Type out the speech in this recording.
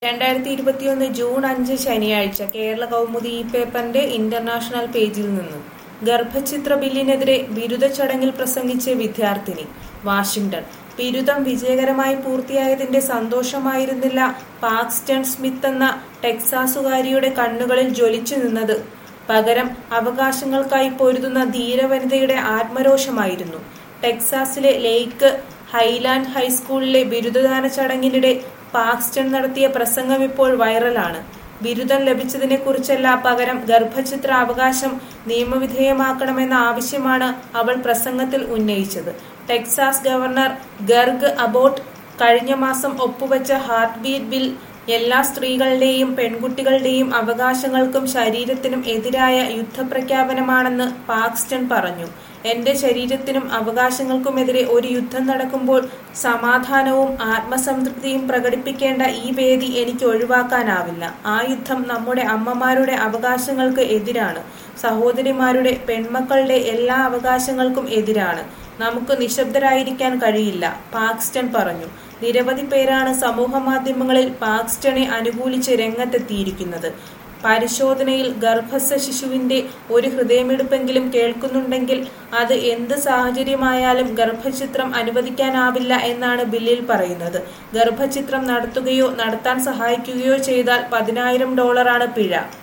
രണ്ടായിരത്തി ഇരുപത്തിയൊന്ന് ജൂൺ അഞ്ച് ശനിയാഴ്ച കേരള കൗമുദി ഈ പേപ്പറിന്റെ ഇന്റർനാഷണൽ പേജിൽ നിന്ന് ഗർഭചിത്ര ബില്ലിനെതിരെ ബിരുദ ചടങ്ങിൽ പ്രസംഗിച്ച് വിദ്യാർത്ഥിനി വാഷിംഗ്ടൺ ബിരുദം വിജയകരമായി പൂർത്തിയായതിന്റെ സന്തോഷമായിരുന്നില്ല പാക്സ്റ്റൺ സ്മിത്ത് എന്ന ടെക്സാസുകാരിയുടെ കണ്ണുകളിൽ ജ്വലിച്ചു നിന്നത് പകരം അവകാശങ്ങൾക്കായി പൊരുതുന്ന ധീരവനിതയുടെ ആത്മരോഷമായിരുന്നു ടെക്സാസിലെ ലേക്ക് ഹൈലാൻഡ് ഹൈസ്കൂളിലെ ബിരുദദാന ചടങ്ങിനിടെ പാക്സ്റ്റൺ നടത്തിയ പ്രസംഗം ഇപ്പോൾ വൈറലാണ് ബിരുദം ലഭിച്ചതിനെ കുറിച്ചല്ല പകരം ഗർഭചിത്ര അവകാശം നിയമവിധേയമാക്കണമെന്ന ആവശ്യമാണ് അവൾ പ്രസംഗത്തിൽ ഉന്നയിച്ചത് ടെക്സാസ് ഗവർണർ ഗർഗ് അബോട്ട് കഴിഞ്ഞ മാസം ഒപ്പുവെച്ച ഹാർട്ട് ബീറ്റ് ബിൽ എല്ലാ സ്ത്രീകളുടെയും പെൺകുട്ടികളുടെയും അവകാശങ്ങൾക്കും ശരീരത്തിനും എതിരായ യുദ്ധപ്രഖ്യാപനമാണെന്ന് പാക്സ്റ്റൺ പറഞ്ഞു എന്റെ ശരീരത്തിനും അവകാശങ്ങൾക്കുമെതിരെ ഒരു യുദ്ധം നടക്കുമ്പോൾ സമാധാനവും ആത്മസംതൃപ്തിയും പ്രകടിപ്പിക്കേണ്ട ഈ വേദി എനിക്ക് ഒഴിവാക്കാനാവില്ല ആ യുദ്ധം നമ്മുടെ അമ്മമാരുടെ അവകാശങ്ങൾക്ക് എതിരാണ് സഹോദരിമാരുടെ പെൺമക്കളുടെ എല്ലാ അവകാശങ്ങൾക്കും എതിരാണ് നമുക്ക് നിശബ്ദരായിരിക്കാൻ കഴിയില്ല പാക്സ്റ്റൺ പറഞ്ഞു നിരവധി പേരാണ് സമൂഹ മാധ്യമങ്ങളിൽ പാക്സ്റ്റണെ അനുകൂലിച്ച് രംഗത്തെത്തിയിരിക്കുന്നത് പരിശോധനയിൽ ഗർഭസ്ഥ ശിശുവിന്റെ ഒരു ഹൃദയമിടിപ്പെങ്കിലും കേൾക്കുന്നുണ്ടെങ്കിൽ അത് എന്ത് സാഹചര്യമായാലും ഗർഭചിത്രം അനുവദിക്കാനാവില്ല എന്നാണ് ബില്ലിൽ പറയുന്നത് ഗർഭചിത്രം നടത്തുകയോ നടത്താൻ സഹായിക്കുകയോ ചെയ്താൽ പതിനായിരം ഡോളറാണ് പിഴ